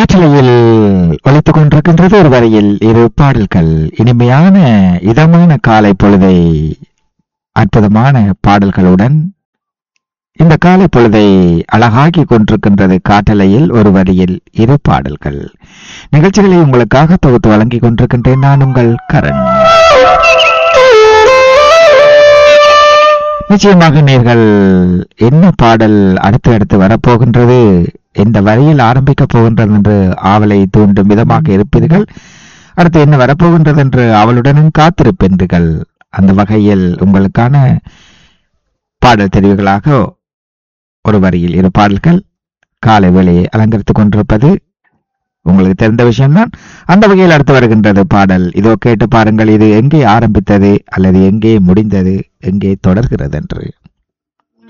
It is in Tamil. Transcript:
காற்றலையில் ஒலித்துக் கொண்டிருக்கின்றது ஒரு வரையில் இரு பாடல்கள் இனிமையான இதமான காலை பொழுதை அற்புதமான பாடல்களுடன் இந்த காலை பொழுதை அழகாக்கி கொண்டிருக்கின்றது காற்றலையில் ஒரு வரியில் இரு பாடல்கள் நிகழ்ச்சிகளை உங்களுக்காக தொகுத்து வழங்கிக் கொண்டிருக்கின்றேன் நான் உங்கள் கரண் நிச்சயமாக நீங்கள் என்ன பாடல் அடுத்து அடுத்து வரப்போகின்றது எந்த வரியில் ஆரம்பிக்கப் போகின்றது என்று ஆவலை தூண்டும் விதமாக இருப்பீர்கள் அடுத்து என்ன வரப்போகின்றது என்று அவளுடனும் காத்திருப்பீர்கள் அந்த வகையில் உங்களுக்கான பாடல் தெரிவுகளாக ஒரு வரியில் இரு பாடல்கள் காலை வேளையை அலங்கரித்துக் கொண்டிருப்பது உங்களுக்கு தெரிந்த விஷயம்தான் அந்த வகையில் அடுத்து வருகின்றது பாடல் இதோ கேட்டு பாருங்கள் இது எங்கே ஆரம்பித்தது அல்லது எங்கே முடிந்தது எங்கே தொடர்கிறது என்று